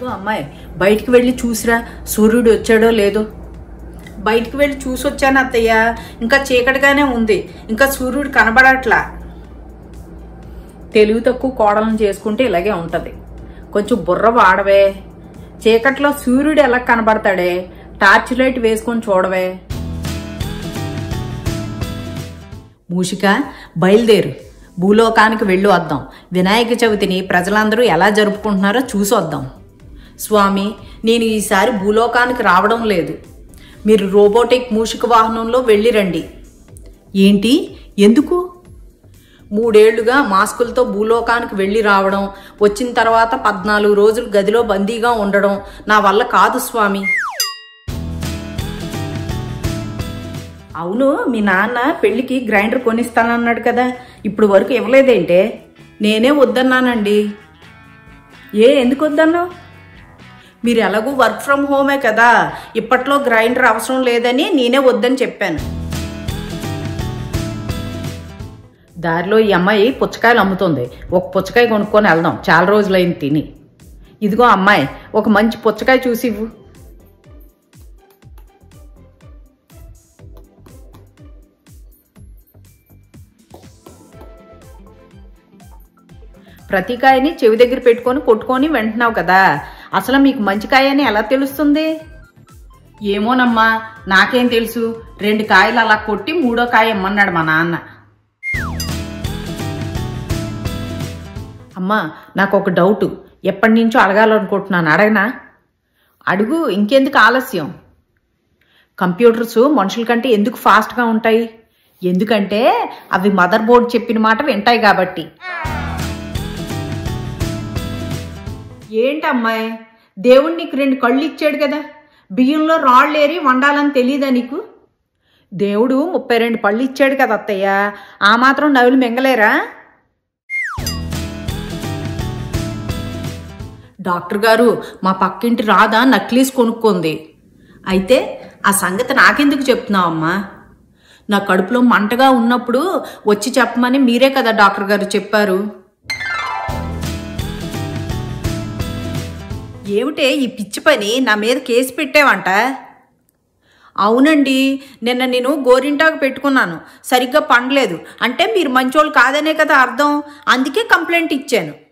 ఇదిగో అమ్మాయి బయటికి వెళ్ళి చూసిరా సూర్యుడు వచ్చాడో లేదో బయటికి వెళ్ళి చూసి వచ్చాను అత్తయ్య ఇంకా చీకటిగానే ఉంది ఇంకా సూర్యుడు కనబడట్లా తెలివి తక్కువ కోడలను చేసుకుంటే ఇలాగే ఉంటది కొంచెం బుర్ర వాడవే చీకట్లో సూర్యుడు ఎలా కనబడతాడే టార్చ్ లైట్ వేసుకొని చూడవే మూషిక బయలుదేరు భూలోకానికి వెళ్ళి వద్దాం వినాయక చవితిని ప్రజలందరూ ఎలా జరుపుకుంటున్నారో చూసి వద్దాం స్వామి నేను ఈసారి భూలోకానికి రావడం లేదు మీరు రోబోటిక్ మూషిక వాహనంలో వెళ్ళి రండి ఏంటి ఎందుకు మూడేళ్లుగా మాస్కులతో భూలోకానికి వెళ్ళి రావడం వచ్చిన తర్వాత పద్నాలుగు రోజులు గదిలో బందీగా ఉండడం నా వల్ల కాదు స్వామి అవును మీ నాన్న పెళ్లికి గ్రైండర్ కొనిస్తానన్నాడు కదా ఇప్పుడు వరకు ఇవ్వలేదేంటే నేనే వద్దన్నానండి ఏ ఎందుకు వద్దన్నావు మీరు ఎలాగూ వర్క్ ఫ్రమ్ హోమే కదా ఇప్పట్లో గ్రైండర్ అవసరం లేదని నేనే వద్దని చెప్పాను దారిలో ఈ అమ్మాయి పుచ్చకాయలు అమ్ముతుంది ఒక పుచ్చకాయ కొనుక్కొని వెళ్దాం చాలా రోజులైంది తిని ఇదిగో అమ్మాయి ఒక మంచి పుచ్చకాయ చూసి ఇవ్వు ప్రతి కాయని చెవి దగ్గర పెట్టుకొని కొట్టుకొని వింటున్నావు కదా అసలు మీకు మంచి కాయ అని ఎలా తెలుస్తుంది ఏమోనమ్మా నాకేం తెలుసు రెండు కాయలు అలా కొట్టి మూడో కాయ ఇమ్మన్నాడు మా నాన్న అమ్మా నాకు ఒక డౌట్ ఎప్పటి నుంచో అడగాలనుకుంటున్నాను అడగనా అడుగు ఇంకెందుకు ఆలస్యం కంప్యూటర్స్ మనుషుల కంటే ఎందుకు ఫాస్ట్గా ఉంటాయి ఎందుకంటే అవి మదర్ బోర్డ్ చెప్పిన మాట వింటాయి కాబట్టి ఏంటమ్మాయి దేవుడు నీకు రెండు కళ్ళు ఇచ్చాడు కదా బియ్యంలో రాళ్ళేరి వండాలని తెలియదా నీకు దేవుడు ముప్పై రెండు పళ్ళు ఇచ్చాడు కదా అత్తయ్య ఆ మాత్రం నవ్వులు మింగలేరా డాక్టర్ గారు మా పక్కింటి రాధా నక్లీస్ కొనుక్కుంది అయితే ఆ సంగతి నాకెందుకు చెప్తున్నావు అమ్మా నా కడుపులో మంటగా ఉన్నప్పుడు వచ్చి చెప్పమని మీరే కదా డాక్టర్ గారు చెప్పారు ఏమిటే ఈ పిచ్చి పని నా మీద కేసు పెట్టావంట అవునండి నిన్న నేను గోరింటాకు పెట్టుకున్నాను సరిగ్గా పండలేదు అంటే మీరు మంచోళ్ళు కాదనే కదా అర్థం అందుకే కంప్లైంట్ ఇచ్చాను